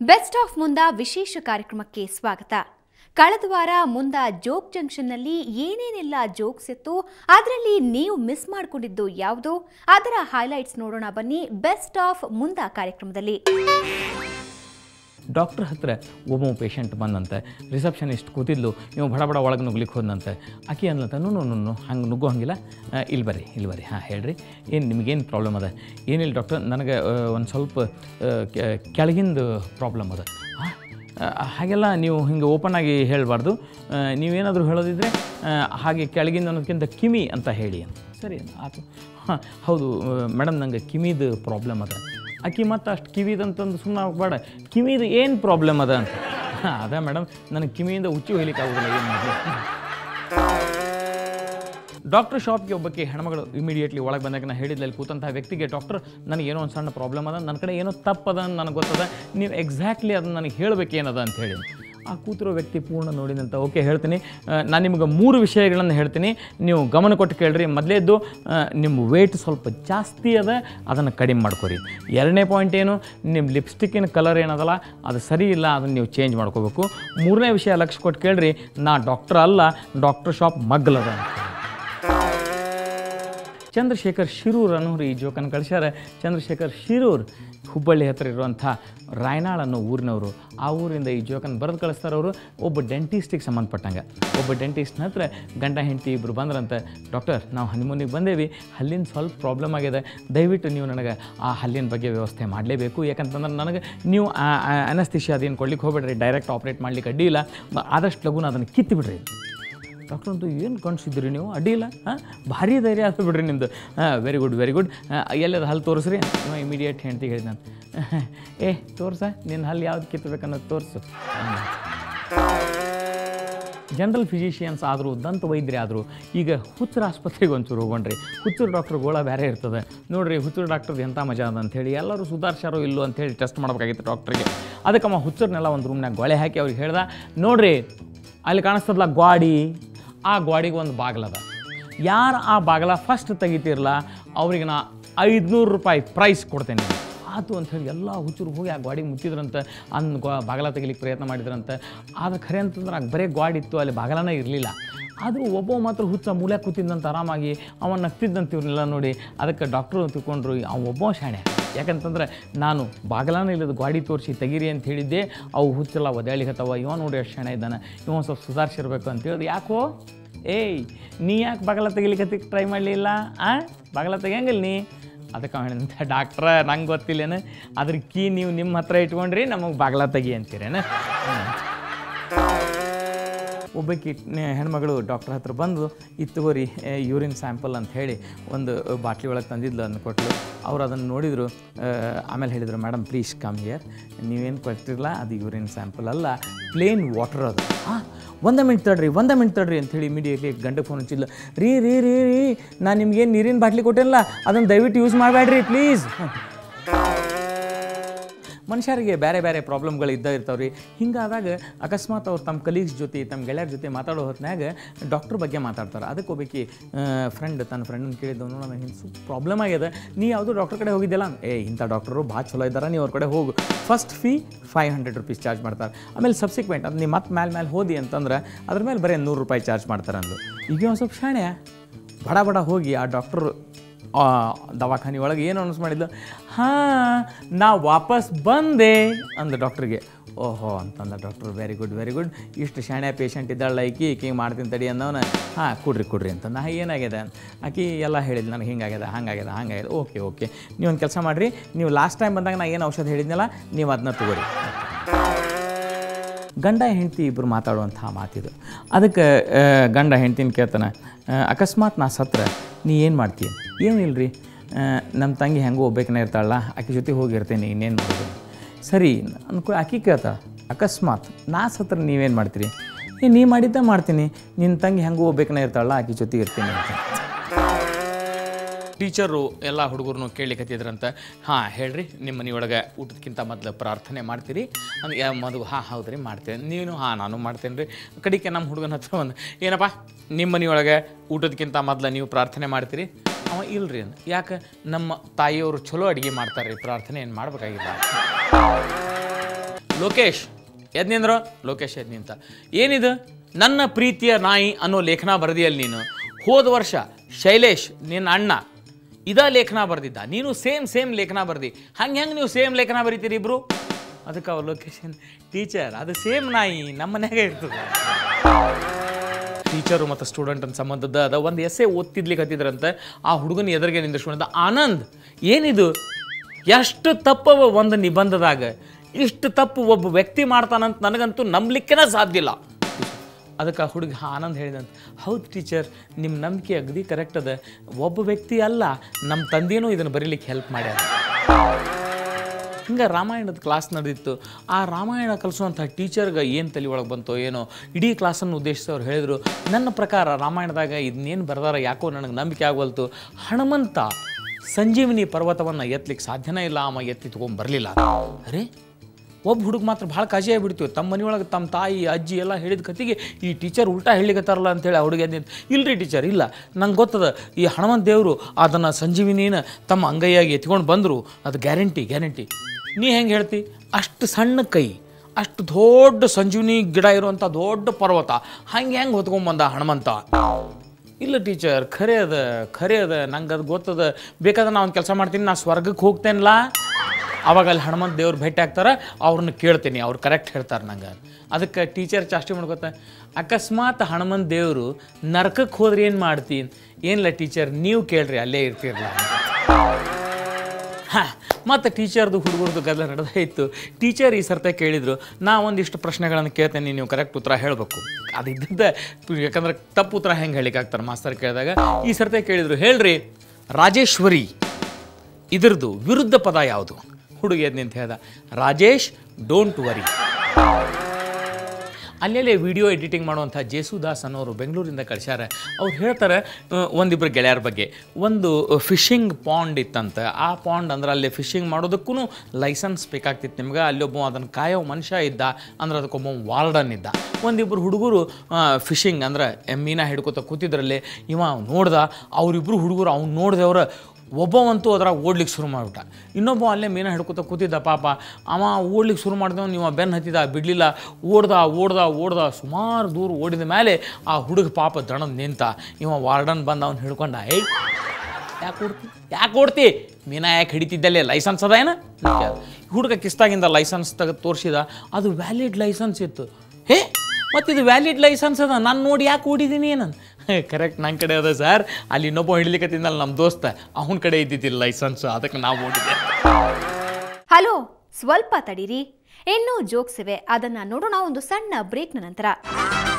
best of ಮುಂದ ವಿಶೇಷ ಕಾರ್ಯಕ್ರಮಕ್ಕೆ ಸ್ವಾಗತ ಕಳೆದ ವಾರ ಮುಂದ ಜೋಗ್ ಜಂಕ್ಷನ್ನಲ್ಲಿ ಏನೇನೆಲ್ಲ ಜೋಕ್ಸ್ ಇತ್ತು ಅದರಲ್ಲಿ ನೀವು ಮಿಸ್ ಮಾಡಿಕೊಂಡಿದ್ದು ಯಾವುದು ಅದರ ಹೈಲೈಟ್ಸ್ ನೋಡೋಣ ಬನ್ನಿ ಬೆಸ್ಟ್ ಆಫ್ ಮುಂದ ಕಾರ್ಯಕ್ರಮದಲ್ಲಿ ಡಾಕ್ಟ್ರ್ ಹತ್ರ ಒಬ್ಬ ಪೇಷಂಟ್ ಬಂದಂತೆ ರಿಸೆಪ್ಷನಿಸ್ಟ್ ಕೂತಿದ್ಲು ಇವ್ ಬಡ ಬಡ ಒಳಗೆ ನುಗ್ಲಿಕ್ಕೆ ಹೋದಂತೆ ಆಕಿ ಅನ್ಲತ್ತ ನೂ ನೂ ಹಂಗೆ ನುಗ್ಗೋ ಹಂಗಿಲ್ಲ ಆ, ಇಲ್ಲಿ ಬರ್ರಿ ಇಲ್ಲಿ ಬರ್ರಿ ಹಾಂ ಹೇಳ್ರಿ ಏನು ನಿಮಗೇನು ಪ್ರಾಬ್ಲಮ್ ಅದ ಏನಿಲ್ಲ ಡಾಕ್ಟರ್ ನನಗೆ ಒಂದು ಸ್ವಲ್ಪ ಆ, ಕೆ- ಕೆಳಗಿಂದು ಪ್ರಾಬ್ಲಮ್ ಅದ ಆ, ಆ, ಹಾಗೆಲ್ಲ ನೀವು ಹಿಂಗೆ ಓಪನ್ ಆಗಿ ಹೇಳಬಾರ್ದು ನೀವೇನಾದರೂ ಹೇಳೋದಿದ್ರೆ ಆ, ಹಾಗೆ ಕೆಳಗಿಂದ ಅನ್ನೋದಕ್ಕಿಂತ ಕಿಮಿ ಅಂತ ಹೇಳಿ ಅಂತ ಸರಿ ಆತು ಹಾಂ ಹೌದು ಮೇಡಮ್ ನಂಗೆ ಕಿಮಿದು ಪ್ರಾಬ್ಲಮ್ ಅದ ಆಕಿ ಮತ್ತು ಅಷ್ಟು ಕಿವಿದಂತಂದು ಸುಮ್ಮನೆ ಹೋಗ್ಬೇಡ ಕಿವಿದು ಏನು ಪ್ರಾಬ್ಲಮ್ ಅದ ಅಂತ ಹಾಂ ಅದ ಮೇಡಮ್ ನನಗೆ ಕಿವಿಯಿಂದ ಹುಚ್ಚು ಹೊಯ್ಲಿಕ್ಕೆ ಆಗೋದಿಲ್ಲ ಏನು ಮಾಡಲಿ ಡಾಕ್ಟರ್ ಶಾಪ್ಗೆ ಒಬ್ಬಕ್ಕೆ ಹೆಣ್ಮಗಳು ಇಮಿಡಿಯೇಟ್ಲಿ ಒಳಗೆ ಬಂದಾಗ ನಾನು ಹೇಳಿದ್ದಲ್ಲಿ ಅಲ್ಲಿ ಕೂತಂತಹ ವ್ಯಕ್ತಿಗೆ ಡಾಕ್ಟರ್ ನನಗೆ ಏನೋ ಒಂದು ಸಣ್ಣ ಪ್ರಾಬ್ಲಮ್ ಅದ ನನ್ನ ಕಡೆ ಏನೋ ತಪ್ಪದ ಅಂತ ನನಗೆ ಗೊತ್ತದ ನೀವು ಎಕ್ಸಾಕ್ಟ್ಲಿ ಅದನ್ನು ನನಗೆ ಹೇಳಬೇಕೇನದ ಅಂತ ಹೇಳಿ ಆ ಕೂತಿರೋ ವ್ಯಕ್ತಿ ಪೂರ್ಣ ನೋಡಿದಂತ ಓಕೆ ಹೇಳ್ತೀನಿ ನಾನು ನಿಮ್ಗೆ ಮೂರು ವಿಷಯಗಳನ್ನು ಹೇಳ್ತೀನಿ ನೀವು ಗಮನ ಕೊಟ್ಟು ಕೇಳ್ರಿ ಮೊದಲೇದ್ದು ನಿಮ್ಮ ವೆಯ್ಟ್ ಸ್ವಲ್ಪ ಜಾಸ್ತಿ ಅದ ಅದನ್ನು ಕಡಿಮೆ ಮಾಡ್ಕೊರಿ ಎರಡನೇ ಪಾಯಿಂಟ್ ಏನು ನಿಮ್ಮ ಲಿಪ್ಸ್ಟಿಕ್ಕಿನ ಕಲರ್ ಏನದಲ್ಲ ಅದು ಸರಿ ಇಲ್ಲ ಅದನ್ನು ನೀವು ಚೇಂಜ್ ಮಾಡ್ಕೋಬೇಕು ಮೂರನೇ ವಿಷಯ ಲಕ್ಷ್ಯ ಕೊಟ್ಟು ಕೇಳ್ರಿ ನಾ ಡಾಕ್ಟರ್ ಅಲ್ಲ ಡಾಕ್ಟರ್ ಶಾಪ್ ಮಗ್ಲದ ಅಂತ ಚಂದ್ರಶೇಖರ್ ಶಿರೂರ್ ಅನ್ನೋರು ಈ ಜೋಕನ್ನು ಕಳಿಸ್ಯಾರ ಚಂದ್ರಶೇಖರ್ ಶಿರೂರ್ ಹುಬ್ಬಳ್ಳಿ ಹತ್ರ ಇರುವಂಥ ರಾಯನಾಳ್ ಅನ್ನೋ ಊರಿನವರು ಆ ಊರಿಂದ ಈ ಜೋಕನ್ನು ಬರೆದು ಕಳಿಸ್ತಾರೆ ಅವರು ಒಬ್ಬ ಡೆಂಟಿಸ್ಟಿಗೆ ಸಂಬಂಧಪಟ್ಟಂಗೆ ಒಬ್ಬ ಡೆಂಟಿಸ್ಟ್ನ ಹತ್ರ ಗಂಡ ಹೆಂಡತಿ ಇಬ್ಬರು ಬಂದ್ರಂತೆ ಡಾಕ್ಟರ್ ನಾವು ಹನಿಮೂನಿಗೆ ಬಂದೇವಿ ಹಲ್ಲಿನ ಸ್ವಲ್ಪ ಪ್ರಾಬ್ಲಮ್ ಆಗಿದೆ ದಯವಿಟ್ಟು ನೀವು ನನಗೆ ಆ ಹಲ್ಲಿನ ಬಗ್ಗೆ ವ್ಯವಸ್ಥೆ ಮಾಡಲೇಬೇಕು ಯಾಕಂತಂದ್ರೆ ನನಗೆ ನೀವು ಅನಸ್ತಿಷಿ ಅದೇನು ಕೊಡ್ಲಿಕ್ಕೆ ಹೋಗ್ಬೇಡ್ರಿ ಡೈರೆಕ್ಟ್ ಆಪ್ರೇಟ್ ಮಾಡ್ಲಿಕ್ಕೆ ಅಡ್ಡಿ ಇಲ್ಲ ಮ- ಆದಷ್ಟು ಲಗುನ ಅದನ್ನು ಕಿತ್ತು ಬಿಡ್ರಿ ಡಾಕ್ಟರ್ ಅಂತೂ ಏನು ಕಣ್ಸಿದ್ರಿ ನೀವು ಅಡ್ಡಿಲ್ಲ ಹಾಂ ಭಾರಿ ಧೈರ್ಯ ಆಯ್ತು ಬಿಡ್ರಿ ನಿಮ್ಮದು ಹಾಂ ವೆರಿ ಗುಡ್ ವೆರಿ ಗುಡ್ ಎಲ್ಲದ ಹಲ್ಲು ತೋರಿಸ್ರಿ ಇವ ಇಮಿಡಿಯೇಟ್ ಹೆಂಡ್ತಿಗೆ ಹೇಳಿದ ನಾನು ಏ ತೋರ್ಸ ನಿನ್ನ ಹಲ್ಲು ಯಾವ್ದು ಕಿತ್ತಬೇಕನ್ನೋದು ತೋರಿಸು ಜನರಲ್ ಫಿಸಿಷಿಯನ್ಸ್ ಆದರೂ ದಂತ ವೈದ್ಯರೇ ಆದರು ಈಗ ಹುಚ್ಚರ ಆಸ್ಪತ್ರೆಗೆ ಒಂಚೂರು ಹೋಗೊಂಡ್ರಿ ಹುಚ್ಚರ ಡಾಕ್ಟರ್ ಗೋಳ ಬೇರೆ ಇರ್ತದೆ ನೋಡ್ರಿ ಹುಚ್ಚರ ಡಾಕ್ಟರ್ದು ಎಂಥ ಮಜಾ ಅದ ಅಂಥೇಳಿ ಎಲ್ಲರೂ ಸುಧಾರಿಸ್ಯಾರೋ ಇಲ್ಲೋ ಅಂಥೇಳಿ ಟೆಸ್ಟ್ ಮಾಡ್ಬೇಕಾಗಿತ್ತು ಡಾಕ್ಟ್ರಿಗೆ ಅದಕ್ಕಮ್ಮ ಹುಚ್ಚರನ್ನೆಲ್ಲ ಒಂದು ರೂಮ್ನಾಗ ಗೊಳೆ ಹಾಕಿ ಅವ್ರಿಗೆ ಹೇಳ್ದ ನೋಡ್ರಿ ಅಲ್ಲಿ ಕಾಣಿಸ್ತದಲ್ಲ ಗ್ವಾಡಿ ಆ ಗ್ವಾಡಿಗೆ ಒಂದು ಬಾಗಿಲದ ಯಾರು ಆ ಬಾಗಿಲ ಫಸ್ಟ್ ತೆಗಿತಿರಲ್ಲ ಅವ್ರಿಗೆ ನಾ ಐದುನೂರು ರೂಪಾಯಿ ಪ್ರೈಸ್ ಕೊಡ್ತೇನೆ ಆತು ಅಂತ ಹೇಳಿ ಎಲ್ಲ ಹುಚ್ಚರು ಹೋಗಿ ಆ ಗಾಡಿ ಮುಚ್ಚಿದ್ರಂತೆ ಅಂದ್ ಗ್ವಾ ಬಾಗಲ ತೆಗಿಲಿಕ್ಕೆ ಪ್ರಯತ್ನ ಮಾಡಿದ್ರಂತೆ ಆದ್ರೆ ಖರೆ ಅಂತಂದ್ರೆ ಆಗ ಬರೀ ಗಾಡಿ ಇತ್ತು ಅಲ್ಲಿ ಬಾಗಲನೇ ಇರಲಿಲ್ಲ ಆದರೂ ಒಬ್ಬ ಮಾತ್ರ ಹುಚ್ಚ ಮೂಲೆ ಕೂತಿದ್ದಂತ ಆರಾಮಾಗಿ ಅವನು ನಗ್ತಿದ್ದಂತ ಇವ್ರನ್ನೆಲ್ಲ ನೋಡಿ ಅದಕ್ಕೆ ಡಾಕ್ಟ್ರು ತಿಳ್ಕೊಂಡ್ರು ಅವ ಒಬ್ಬ ಶಾಣೆ ಯಾಕಂತಂದ್ರೆ ನಾನು ಬಾಗಲಾನ ಇಲ್ಲದ ಗಾಡಿ ತೋರಿಸಿ ತೆಗೀರಿ ಅಂತ ಹೇಳಿದ್ದೆ ಅವು ಹುಚ್ಚೆಲ್ಲ ಒದ್ದಾಳಿ ಹತ್ತವ ಇವ ನೋಡಿ ಎಷ್ಟು ಶಾಣೆ ಇದ್ದಾನೆ ಇವ ಸ್ವಲ್ಪ ಸುಧಾರಿಸಿರ್ಬೇಕು ಅಂತ ಹೇಳಿದ್ ಯಾಕೋ ಏಯ್ ನೀ ಯಾಕೆ ಬಾಗಲ ತೆಗಿಲಿಕ್ಕೆ ಟ್ರೈ ಮಾಡಲಿಲ್ಲ ಆ ಬಾಗಲ ತೆಗಿಯಂಗಿಲ್ಲ ನೀ ಅದಕ್ಕೆ ಹೇಳಿದಂತೆ ಡಾಕ್ಟ್ರ ನಂಗೆ ಗೊತ್ತಿಲ್ಲೇನು ಅದ್ರ ಕೀ ನೀವು ನಿಮ್ಮ ಹತ್ರ ಇಟ್ಕೊಂಡ್ರಿ ನಮಗೆ ಬಾಗ್ಲ ತೆಗಿ ಅಂತೀರೇನು ಒಬ್ಬಾಕಿ ನೆ- ಹೆಣ್ಮಗಳು ಡಾಕ್ಟ್ರ್ ಹತ್ರ ಬಂದು ಇದು ತಗೋರಿ ಯೂರಿನ್ ಸ್ಯಾಂಪಲ್ ಅಂತ ಹೇಳಿ ಒಂದು ಬಾಟ್ಲಿ ಒಳಗೆ ತಂದಿದ್ಲು ಅದನ್ನು ಕೊಟ್ಟಲು ಅವ್ರು ಅದನ್ನು ನೋಡಿದರು ಆಮೇಲೆ ಹೇಳಿದರು ಮೇಡಮ್ ಪ್ಲೀಸ್ ಕಮ್ ಹಿಯರ್ ನೀವೇನು ಕೊಟ್ಟಿರಲ್ಲ ಅದು ಯೂರಿನ್ ಸ್ಯಾಂಪಲ್ ಅಲ್ಲ ಪ್ಲೇನ್ ವಾಟರ್ ಅದು ಹಾಂ ಒಂದೇ ಮಿನಿಟ್ ತಡ್ರಿ ಒಂದೇ ಮಿನಿಟ್ ತಡ್ರಿ ಅಂಥೇಳಿ ಇಮಿಡಿಯೇಟ್ಲಿ ಗಂಡ ಫೋನ್ ಹಚ್ಚಿಲ್ಲ ರೀ ರೀ ರೀ ರೀ ನಾನು ನಿಮ್ಗೇನು ನೀರಿನ ಬಾಟ್ಲಿ ಕೊಟ್ಟಿರಲ್ಲ ಅದನ್ನು ದಯವಿಟ್ಟು ಯೂಸ್ ಮಾಡಬೇಡ್ರಿ ಪ್ಲೀಸ್ ಮನುಷ್ಯರಿಗೆ ಬೇರೆ ಬೇರೆ ಪ್ರಾಬ್ಲಮ್ಗಳು ಇದ್ದ ಇರ್ತಾವೆ ರೀ ಹಿಂಗಾದಾಗ ಅಕಸ್ಮಾತ್ ಅವ್ರು ತಮ್ಮ ಕಲೀಗ್ಸ್ ಜೊತೆ ತಮ್ಮ ಗೆಳೆಯರ ಜೊತೆ ಮಾತಾಡೋ ಹೊತ್ನಾಗ ಡಾಕ್ಟ್ರ್ ಬಗ್ಗೆ ಮಾತಾಡ್ತಾರೆ ಅದಕ್ಕೆ ಒಬ್ಬಾಕಿ ಫ್ರೆಂಡ್ ತನ್ನ ಫ್ರೆಂಡನ್ನು ಕೇಳಿದ್ದು ನೋಡೋಣ ಹಿಂಗೆ ಸು ಪ್ರಾಬ್ಲಮ್ ಆಗ್ಯದ ನೀ ಯಾವುದು ಡಾಕ್ಟರ್ ಕಡೆ ಹೋಗಿದ್ದಿಲ್ಲ ಏ ಇಂಥ ಡಾಕ್ಟ್ರು ಭಾಳ ಚಲೋ ಇದ್ದಾರೆ ನೀವು ಅವ್ರ ಕಡೆ ಹೋಗು first fee five hundred rupees charge ಮಾಡ್ತಾರೆ ಆಮೇಲೆ ಸಬ್ಸಿಕ್ವೆಂಟ್ ಅದು ನೀವು ಮತ್ತೆ ಮೇಲೆ ಮೇಲೆ ಹೋದಿ ಅಂತಂದ್ರೆ ಅದ್ರ ಮೇಲೆ ಬರೀ ನೂರು ರೂಪಾಯಿ ಚಾರ್ಜ್ ಮಾಡ್ತಾರೆ ಅಂದು ಈಗ ಒಂದು ಸ್ವಲ್ಪ ಶಾಣೆ ಬಡ ಬಡ ಹೋಗಿ ಆ ಡಾಕ್ಟ್ರು ಆ, ದವಾಖಾನೆ ಒಳಗೆ ಏನು ಅನೌನ್ಸ್ ಮಾಡಿದ್ದು ಹಾಂ ನಾ ವಾಪಸ್ ಬಂದೆ ಅಂದ ಡಾಕ್ಟ್ರಿಗೆ ಓಹೋ ಅಂತಂದ doctor very good very good ಇಷ್ಟು ಶಾಣೆ ಪೇಷಂಟ್ ಇದ್ದಾಳೆ ಈಕಿ ಈಕಿ ಹಿಂಗೆ ಮಾಡ್ತೀನಿ ತಡಿ ಅಂದವನ ಹಾಂ ಕೊಡ್ರಿ ಕೊಡ್ರಿ ಅಂತ ನಾ ಏನಾಗಿದೆ ಆಕಿ ಎಲ್ಲ ಹೇಳಿದ್ಲು ನನಗೆ ಹಿಂಗಾಗ್ಯದ ಹಂಗಾಗ್ಯದ ಹಂಗಾಗ್ಯದ ಓಕೆ ಓಕೆ ನೀವು ಒಂದು ಕೆಲಸ ಮಾಡಿರಿ ನೀವು ಲಾಸ್ಟ್ ಟೈಮ್ ಬಂದಾಗ ನಾ ಏನು ಔಷಧ ಹೇಳಿದ್ನಲ್ಲ ನೀವು ಅದನ್ನ ತಗೋರಿ ಗಂಡ ಹೆಂಡತಿ ಇಬ್ಬರು ಮಾತಾಡುವಂಥ ಮಾತಿದು ಅದಕ್ಕೆ ಆ, ಗಂಡ ಹೆಂಡ್ತಿನ ಕೇಳ್ತಾನೆ ಆ, ಅಕಸ್ಮಾತ್ ನಾ ಸತ್ರ ನೀ ಏನು ಮಾಡ್ತೀಯ ಏನಿಲ್ಲ ರೀ ನಮ್ಮ ತಂಗಿ ಹೆಂಗೂ ಒಬ್ಬೇಕನೇ ಇರ್ತಾಳಲ್ಲ ಆಕೆ ಜೊತೆ ಹೋಗಿರ್ತೇನೆ ಇನ್ನೇನು ಮಾಡೋದು ಸರಿ ಅನ್ಕೊ ಆಕೆ ಕೇಳ್ತಾಳೆ ಅಕಸ್ಮಾತ್ ನಾ ಸತ್ರ ನೀವೇನು ಮಾಡ್ತೀರಿ ಏ ನೀ ಮಾಡಿದ್ದ ಮಾಡ್ತೀನಿ ನಿನ್ನ ತಂಗಿ ಹೆಂಗೂ ಒಬ್ಬೇಕನೇ ಇರ್ತಾಳಲ್ಲ ಆಕೆ ಜೊತೆ ಇರ್ತೀನಿ ಅಂತ ಟೀಚರು ಎಲ್ಲ ಹುಡುಗರನ್ನು ಕೇಳಿಕತ್ತಿದ್ರಂತ ಹಾಂ ಹೇಳ್ರಿ ನಿಮ್ಮ ಮನೆಯೊಳಗೆ ಊಟದಕ್ಕಿಂತ ಮೊದಲು ಪ್ರಾರ್ಥನೆ ಮಾಡ್ತೀರಿ ಅಂದ್ರೆ ಯಾ ಮದುವೆ ಹಾಂ ಹೌದು ರೀ ಮಾಡ್ತೇನೆ ನೀನು ಹಾಂ ನಾನು ಮಾಡ್ತೇನೆ ರೀ ಕಡಿಕೆ ನಮ್ಮ ಹುಡುಗನ ಹತ್ರ ಒಂದು ಏನಪ್ಪ ನಿಮ್ಮ ಮನೆಯೊಳಗೆ ಊಟದಕ್ಕಿಂತ ಮೊದಲು ನೀವು ಪ್ರಾರ್ಥನೆ ಮಾಡ್ತೀರಿ ಅವ ಇಲ್ರಿ ಅಂದ ಯಾಕೆ ನಮ್ಮ ತಾಯಿಯವರು ಚಲೋ ಅಡುಗೆ ಮಾಡ್ತಾರೆ ರೀ ಪ್ರಾರ್ಥನೆ ಏನು ಮಾಡ್ಬೇಕಾಗಿಲ್ಲ ಲೋಕೇಶ್ ಎದ್ ನಿಂದ್ರು ಲೋಕೇಶ್ ಎದ್ ನಿಂತ ಏನಿದು ನನ್ನ ಪ್ರೀತಿಯ ನಾಯಿ ಅನ್ನೋ ಲೇಖನ ಬರೆದಿಯಲ್ಲಿ ನೀನು ಹೋದ ವರ್ಷ ಶೈಲೇಶ್ ನಿನ್ನ ಅಣ್ಣ ಇದ ಲೇಖನ ಬರೆದಿದ್ದ ನೀನು ಸೇಮ್ ಸೇಮ್ ಲೇಖನ ಬರ್ದಿ ಹಂಗೆ ಹೆಂಗೆ ನೀವು ಸೇಮ್ ಲೇಖನ ಬರೀತೀರಿ ಇಬ್ರು ಅದಕ್ಕೆ ಅವ ಲೊಕೇಶನ್ ಟೀಚರ್ ಅದು ಸೇಮ್ ನಾಯಿ ನಮ್ಮ ಮನ್ಯಾಗ ಇರ್ತದೆ ಟೀಚರು ಮತ್ತು ಸ್ಟೂಡೆಂಟ್ ಅಂತ ಸಂಬಂಧದ ಅದ ಒಂದು ಎಸ್ಸೆ ಓದ್ತಿದ್ಲಿಕ್ಕೆ ಹತ್ತಿದ್ರಂತೆ ಆ ಹುಡುಗನ ಎದುರಿಗೆ ನಿಂದಿಸ್ಕೊಂಡ ಆನಂದ್ ಏನಿದು ಎಷ್ಟು ತಪ್ಪವ ಒಂದು ನಿಬಂಧದಾಗ ಇಷ್ಟು ತಪ್ಪು ಒಬ್ಬ ವ್ಯಕ್ತಿ ಮಾಡ್ತಾನಂತ ನನಗಂತೂ ನಂಬಲಿಕ್ಕೇನೆ ಸಾಧ್ಯ ಇಲ್ಲ ಅದಕ್ಕೆ ಆ ಹುಡುಗ ಆನಂದ್ ಹೇಳಿದಂತ ಹೌದು ಟೀಚರ್ ನಿಮ್ಮ ನಂಬಿಕೆ ಅಗದಿ ಕರೆಕ್ಟ್ ಅದ ಒಬ್ಬ ವ್ಯಕ್ತಿ ಅಲ್ಲ ನಮ್ಮ ತಂದೆನೂ ಇದನ್ನು ಬರೀಲಿಕ್ಕೆ ಹೆಲ್ಪ್ ಮಾಡ್ಯಾರ ಹಿಂಗೆ ರಾಮಾಯಣದ ಕ್ಲಾಸ್ ನಡೆದಿತ್ತು ಆ ರಾಮಾಯಣ ಕಲಿಸುವಂಥ ಟೀಚರ್ಗೆ ಏನು ತಲೆ ಒಳಗೆ ಬಂತೋ ಏನೋ ಇಡೀ ಕ್ಲಾಸನ್ನು ಉದ್ದೇಶಿಸಿ ಅವ್ರು ಹೇಳಿದರು ನನ್ನ ಪ್ರಕಾರ ರಾಮಾಯಣದಾಗ ಇದನ್ನೇನು ಬರ್ದಾರ ಯಾಕೋ ನನಗೆ ನಂಬಿಕೆ ಆಗವಲ್ತು ಹನುಮಂತ ಸಂಜೀವಿನಿ ಪರ್ವತವನ್ನು ಎತ್ತಲಿಕ್ಕೆ ಸಾಧ್ಯನೇ ಇಲ್ಲ ಅವ ಎತ್ತಿ ತೊಗೊಂಡು ಬರಲಿಲ್ಲ ಅರೆ ಒಬ್ಬ ಹುಡುಗ ಮಾತ್ರ ಭಾಳ ಕಾಜಿ ಆಗಿಬಿಡ್ತೀವಿ ತಮ್ಮ ಮನೆಯೊಳಗೆ ತಮ್ಮ ತಾಯಿ ಅಜ್ಜಿ ಎಲ್ಲ ಹೇಳಿದ ಕತಿಗೆ ಈ ಟೀಚರ್ ಉಲ್ಟಾ ಹೇಳಿಕತ್ತಾರಲ್ಲ ಅಂತೇಳಿ ಆ ಹುಡುಗ ಎದ್ದು ಇಲ್ರಿ ಟೀಚರ್ ಇಲ್ಲ ನಂಗೆ ಗೊತ್ತದ ಈ ಹನುಮಂತ ದೇವರು ಅದನ್ನು ಸಂಜೀವಿನಿನ ತಮ್ಮ ಅಂಗೈಯಾಗಿ ಎತ್ಕೊಂಡು ಬಂದರು ಅದು ಗ್ಯಾರಂಟಿ ಗ್ಯಾರಂಟಿ ನೀ ಹೆಂಗೆ ಹೇಳ್ತಿ ಅಷ್ಟು ಸಣ್ಣ ಕೈ ಅಷ್ಟು ದೊಡ್ಡ ಸಂಜೀವಿನಿ ಗಿಡ ಇರುವಂಥ ದೊಡ್ಡ ಪರ್ವತ ಹಂಗೆ ಹೆಂಗೆ ಹೊತ್ಕೊಂಡ್ಬಂದ ಹನುಮಂತ ಇಲ್ಲ ಟೀಚರ್ ಖರೆ ಅದ ಖರೆ ಅದ ನಂಗೆ ಅದು ಗೊತ್ತದ ಬೇಕಾದ್ರೆ ನಾ ಒಂದು ಕೆಲಸ ಮಾಡ್ತೀನಿ ನಾ ಸ್ವರ್ಗಕ್ಕೆ ಹೋಗ್ತೇನಲ್ಲ ಅವಾಗ ಅಲ್ಲಿ ಹನುಮಂತ ದೇವ್ರು ಭೇಟಿ ಆಗ್ತಾರೆ ಅವ್ರನ್ನ ಕೇಳ್ತೀನಿ ಅವ್ರು ಕರೆಕ್ಟ್ ಹೇಳ್ತಾರೆ ನಂಗೆ ಅದಕ್ಕೆ ಟೀಚರ್ ಚಾಷ್ಟಿ ಮಾಡ್ಕೊತ ಅಕಸ್ಮಾತ್ ಹನುಮಂತ ದೇವರು ನರಕಕ್ಕೆ ಹೋದ್ರೆ ಏನು ಮಾಡ್ತೀನಿ ಏನಿಲ್ಲ ಟೀಚರ್ ನೀವು ಕೇಳ್ರಿ ಅಲ್ಲೇ ಇರ್ತಿರಲ್ಲ ಹಾಂ ಮತ್ತು ಟೀಚರ್ದು ಹುಡುಗರದು ಗದ್ದಲ ನಡೆದಾಯಿತು ಟೀಚರ್ ಈ ಸರ್ತೆ ಕೇಳಿದರು ನಾ ಒಂದಿಷ್ಟು ಪ್ರಶ್ನೆಗಳನ್ನು ಕೇಳ್ತೇನೆ ನೀವು ಕರೆಕ್ಟ್ ಉತ್ತರ ಹೇಳಬೇಕು ಅದು ಇದ್ದದ್ದ ಯಾಕಂದ್ರೆ ತಪ್ಪು ಉತ್ತರ ಹೆಂಗೆ ಹೇಳಿಕ್ಕೆ ಆಗ್ತಾರೆ ಮಾಸ್ತರ್ ಕೇಳಿದಾಗ ಈ ಸರ್ತೆ ಕೇಳಿದರು ಹೇಳ್ರಿ ರಾಜೇಶ್ವರಿ ಇದ್ರದ್ದು ವಿರುದ್ಧ ಪದ ಯಾವುದು ಹುಡುಗಿ ಎದ್ದು ನಿಂತು ಹೇಳ್ದ ರಾಜೇಶ್ ಡೋಂಟ್ ವರಿ ಅಲ್ಲೆಲ್ಲೇ ವಿಡಿಯೋ ಎಡಿಟಿಂಗ್ ಮಾಡುವಂಥ ಜೇಸುದಾಸ್ ಅನ್ನೋರು ಬೆಂಗಳೂರಿಂದ ಕಳ್ಸ್ಯಾರ ಅವ್ರು ಹೇಳ್ತಾರೆ ಆ, ಒಂದಿಬ್ರು ಗೆಳೆಯರ ಬಗ್ಗೆ ಒಂದು ಫಿಶಿಂಗ್ ಪಾಂಡ್ ಇತ್ತಂತ ಆ ಪಾಂಡ್ ಅಂದ್ರೆ ಅಲ್ಲಿ ಫಿಶಿಂಗ್ ಮಾಡೋದಕ್ಕೂ ಲೈಸೆನ್ಸ್ ಬೇಕಾಗ್ತಿತ್ತು ನಿಮ್ಗೆ ಅಲ್ಲೊಬ್ಬ ಅದನ್ನು ಕಾಯೋ ಮನುಷ್ಯ ಇದ್ದ ಅಂದ್ರೆ ಅದಕ್ಕೊಬ್ಬ ವಾರ್ಡನ್ ಇದ್ದ ಒಂದಿಬ್ಬರು ಹುಡುಗರು ಫಿಶಿಂಗ್ ಅಂದ್ರೆ ಮೀನ ಹಿಡ್ಕೊತ ಕೂತಿದ್ರಲ್ಲಿ ಇವ ನೋಡ್ದ ಅವರಿಬ್ಬರು ಹುಡುಗರು ಅವ್ನು ನೋಡಿದವ್ರ ಒಬ್ಬವಂತೂ ಅದ್ರಾಗ ಓಡ್ಲಿಕ್ಕೆ ಶುರು ಮಾಡಿಬಿಟ್ಟ ಇನ್ನೊಬ್ಬ ಅಲ್ಲೇ ಮೀನ ಹಿಡ್ಕೊತ ಕೂತಿದ್ದ ಪಾಪ ಅವ ಓಡ್ಲಿಕ್ಕೆ ಶುರು ಮಾಡಿದವ ನೀವು ಬೆನ್ನು ಹತ್ತಿದ ಬಿಡಲಿಲ್ಲ ಓಡ್ದ ಓಡ್ದ ಓಡ್ದ ಸುಮಾರು ದೂರ ಓಡಿದ ಮೇಲೆ ಆ ಹುಡುಗ ಪಾಪ ದಣದ್ ನಿಂತ ಇವ ವಾರ್ಡನ್ ಬಂದು ಅವ್ನು ಹಿಡ್ಕೊಂಡ ಏಯ್ ಯಾಕೆ ಓಡ್ತಿ ಯಾಕೆ ಓಡ್ತಿ ಮೀನಾ ಯಾಕೆ ಹಿಡಿತಿದ್ದಲ್ಲೇ ಲೈಸೆನ್ಸ್ ಅದ ಏನ ಹುಡುಗ ಕಿಸ್ತಾಗಿಂದ ಲೈಸೆನ್ಸ್ ತೆಗೆದು ತೋರಿಸಿದ ಅದು ವ್ಯಾಲಿಡ್ ಲೈಸೆನ್ಸ್ ಇತ್ತು ಹೇ ಮತ್ತು ಇದು ವ್ಯಾಲಿಡ್ ಲೈಸೆನ್ಸ್ ಅದ ನಾನು ನೋಡಿ ಯಾಕೆ ಓಡಿದ್ದೀನಿ ಏನಂತ ಕರೆಕ್ಟ್ ನನ್ನ ಕಡೆ ಅದ ಸರ್ ಅಲ್ಲಿ ಇನ್ನೊಬ್ಬ ಹಿಡ್ಲಿಕ್ಕತ್ತಿದ್ನಲ್ಲ ನಮ್ಮ ದೋಸ್ತ ಅವನ ಕಡೆ ಇದ್ದಿದ್ದಿಲ್ಲ ಲೈಸೆನ್ಸ್ ಅದಕ್ಕೆ ನಾವು ಓಡಿದ್ದೆ ಹಲೋ ಸ್ವಲ್ಪ ತಡೀರಿ ಇನ್ನೂ ಜೋಕ್ಸ್ ಇವೆ ಅದನ್ನ ನೋಡೋಣ ಒಂದು ಸಣ್ಣ ಬ್ರೇಕ್ನ ನಂತರ